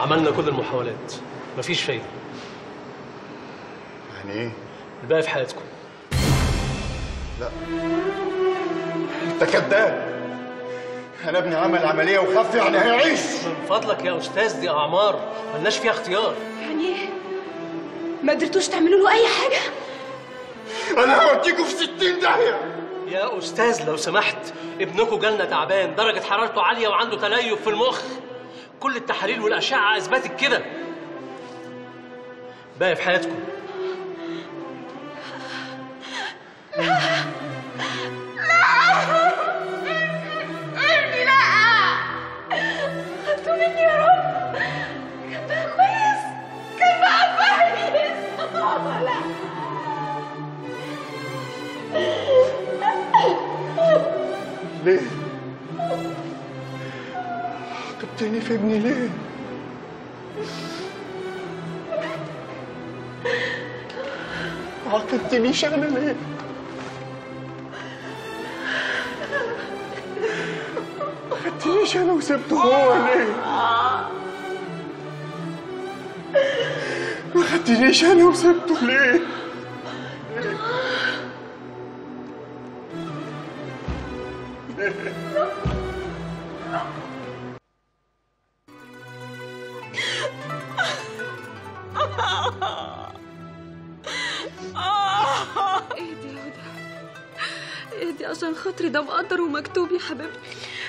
عملنا كل المحاولات مفيش فايده يعني ايه؟ الباقي في حياتكم لا انت كذاب انا ابني عمل عمليه وخف يعني هيعيش من فضلك يا استاذ دي اعمار ملناش فيها اختيار يعني ايه ما قدرتوش تعملوا له اي حاجه انا هوديكوا في 60 داهيه يا استاذ لو سمحت ابنكم جالنا تعبان درجه حرارته عاليه وعنده تليف في المخ كل التحاليل والاشعه اثبتت كده باقي في حياتكم ارمي لا خدته مني يا رب كان بقى كويس كان بقى كويس لا ليه؟ عاقبتني في ابني ليه؟ عاقبتنيش انا ليه؟ ما خدتنيش انا وسبته هو ليه؟ ما خدتنيش انا وسبته ليه؟ اهدي يا هدى اهدي عشان خاطري ده مقدر ومكتوب يا حبيبتي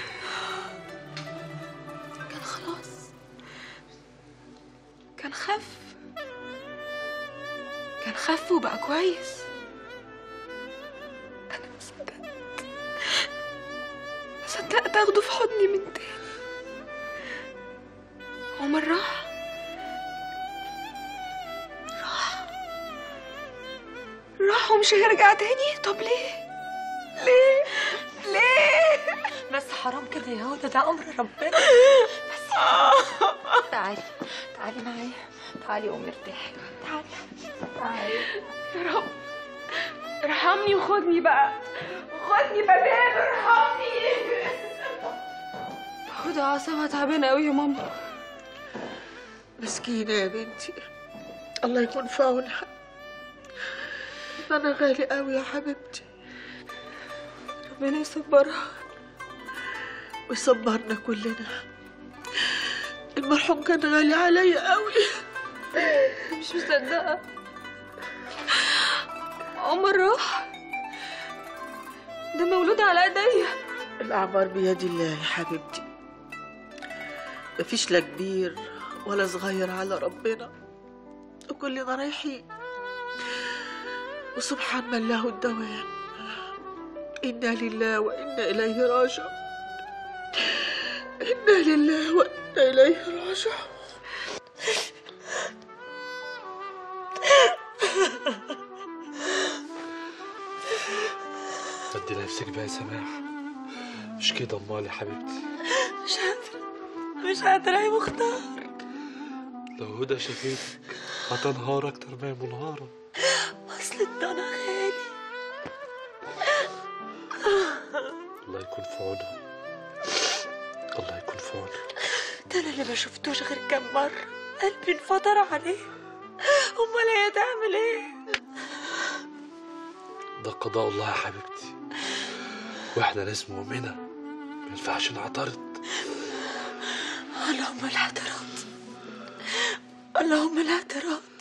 كان خلاص كان خف كان خف وبقى كويس انا ما صدقت ما صدقت اخده في حضني من تاني عمر راح راح ومش هيرجع تاني طب ليه ليه ليه بس حرام كده يا هدى ده امر ربنا بس تعالي تعالي معايا تعالي قومي ارتاحي تعالي تعالي يا رب ارحمني وخدني بقى خدني بدال ارحمني هدى اعصابها تعبانه قوي يا ماما مسكينة يا بنتي الله يكون في عونها أنا غالي قوي يا حبيبتي ربنا يصبرها ويصبرنا كلنا المرحوم كان غالي عليا قوي مش مصدقه عمر راح ده مولود على ايديا الأعمار بيد الله يا حبيبتي مفيش لا كبير ولا صغير على ربنا وكلنا رايحين وسبحان من له الدوام إنا لله وإنا إليه راجعون إنا لله وإنا إليه راجعون ادي نفسك بقى يا سماح مش كده امال يا حبيبتي مش قادرة مش قادرة يا مختار لو هدى شافتك هتنهار اكتر ما هي منهاره اصل الضنا غالي الله يكون في عونها الله يكون في عونها ده انا اللي ما شفتوش غير كام مرة قلبي انفطر عليه امال هي تعمل ايه ده قضاء الله يا حبيبتي واحنا ناس مؤمنه ما ينفعش نعترض اللهم لا اعتراض اللهم لا اعتراض